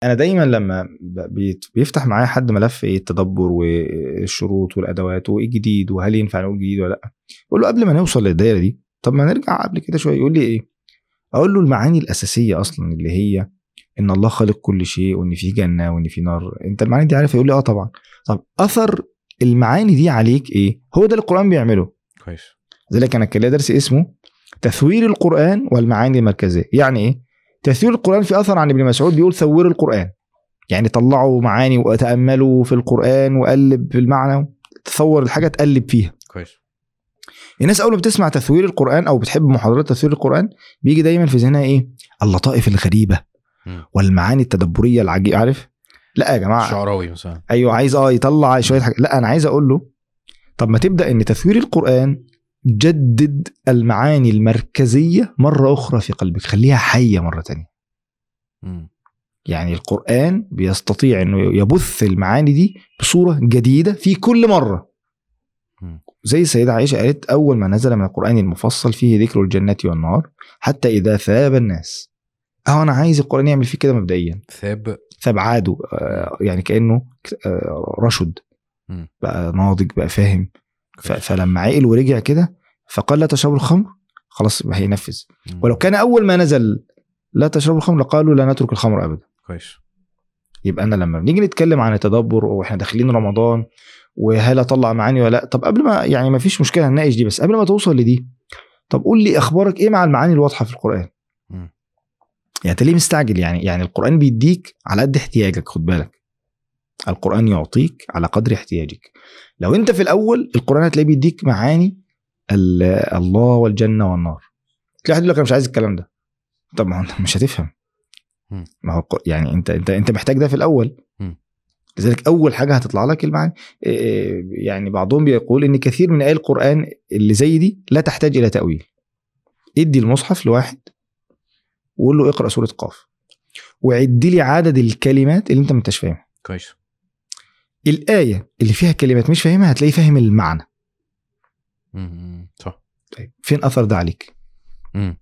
انا دايما لما ب- بيت- بيفتح معايا حد ملف ايه التدبر والشروط والادوات وايه جديد وهل ينفع نقول جديد ولا لا اقول له قبل ما نوصل للدايره دي طب ما نرجع قبل كده شويه يقول لي ايه اقول له المعاني الاساسيه اصلا اللي هي ان الله خالق كل شيء وان في جنه وان في نار انت المعاني دي عارف يقول لي اه طبعا طب اثر المعاني دي عليك ايه هو ده اللي القران بيعمله كويس لذلك انا كان ليا درس اسمه تثوير القران والمعاني المركزيه يعني ايه تثوير القران في اثر عن ابن مسعود بيقول ثوروا القران يعني طلعوا معاني وتاملوا في القران وقلب في المعنى تصور الحاجه تقلب فيها كويس الناس اول ما بتسمع تثوير القران او بتحب محاضرات تثوير القران بيجي دايما في ذهنها ايه اللطائف الغريبه مم. والمعاني التدبريه العجيبه عارف لا يا جماعه شعراوي مثلا ايوه عايز اه يطلع شويه حاجات لا انا عايز اقول له طب ما تبدا ان تثوير القران جدد المعاني المركزيه مره اخرى في قلبك خليها حيه مره تانية مم. يعني القران بيستطيع انه يبث المعاني دي بصوره جديده في كل مره مم. زي السيدة عائشة قالت أول ما نزل من القرآن المفصل فيه ذكر الجنة والنار حتى إذا ثاب الناس أهو أنا عايز القرآن يعمل فيه كده مبدئيا ثاب ثاب عاده آه، يعني كأنه آه، رشد مم. بقى ناضج بقى فاهم ف- كويس. فلما عقل ورجع كده فقال لا تشربوا الخمر خلاص ما هينفذ مم. ولو كان اول ما نزل لا تشربوا الخمر لقالوا لا نترك الخمر ابدا كويس يبقى انا لما بنيجي نتكلم عن التدبر واحنا داخلين رمضان وهل اطلع معاني ولا لا طب قبل ما يعني ما فيش مشكله نناقش دي بس قبل ما توصل لدي طب قول لي اخبارك ايه مع المعاني الواضحه في القران مم. يعني انت ليه مستعجل يعني يعني القران بيديك على قد احتياجك خد بالك القران يعطيك على قدر احتياجك لو انت في الاول القران هتلاقيه بيديك معاني ال- الله والجنه والنار تلاقي حد يقول لك انا مش عايز الكلام ده طب ما هو انت مش هتفهم مم. ما هو الق- يعني انت انت انت محتاج ده في الاول مم. لذلك اول حاجه هتطلع لك المعاني إيه، يعني بعضهم بيقول ان كثير من ايات القران اللي زي دي لا تحتاج الى تاويل ادي المصحف لواحد وقول له اقرا سوره قاف وعد لي عدد الكلمات اللي انت ما انتش فاهمها كويس الايه اللي فيها كلمات مش فاهمها هتلاقيه فاهم المعنى مم. مم. صح طيب فين اثر ده عليك مم.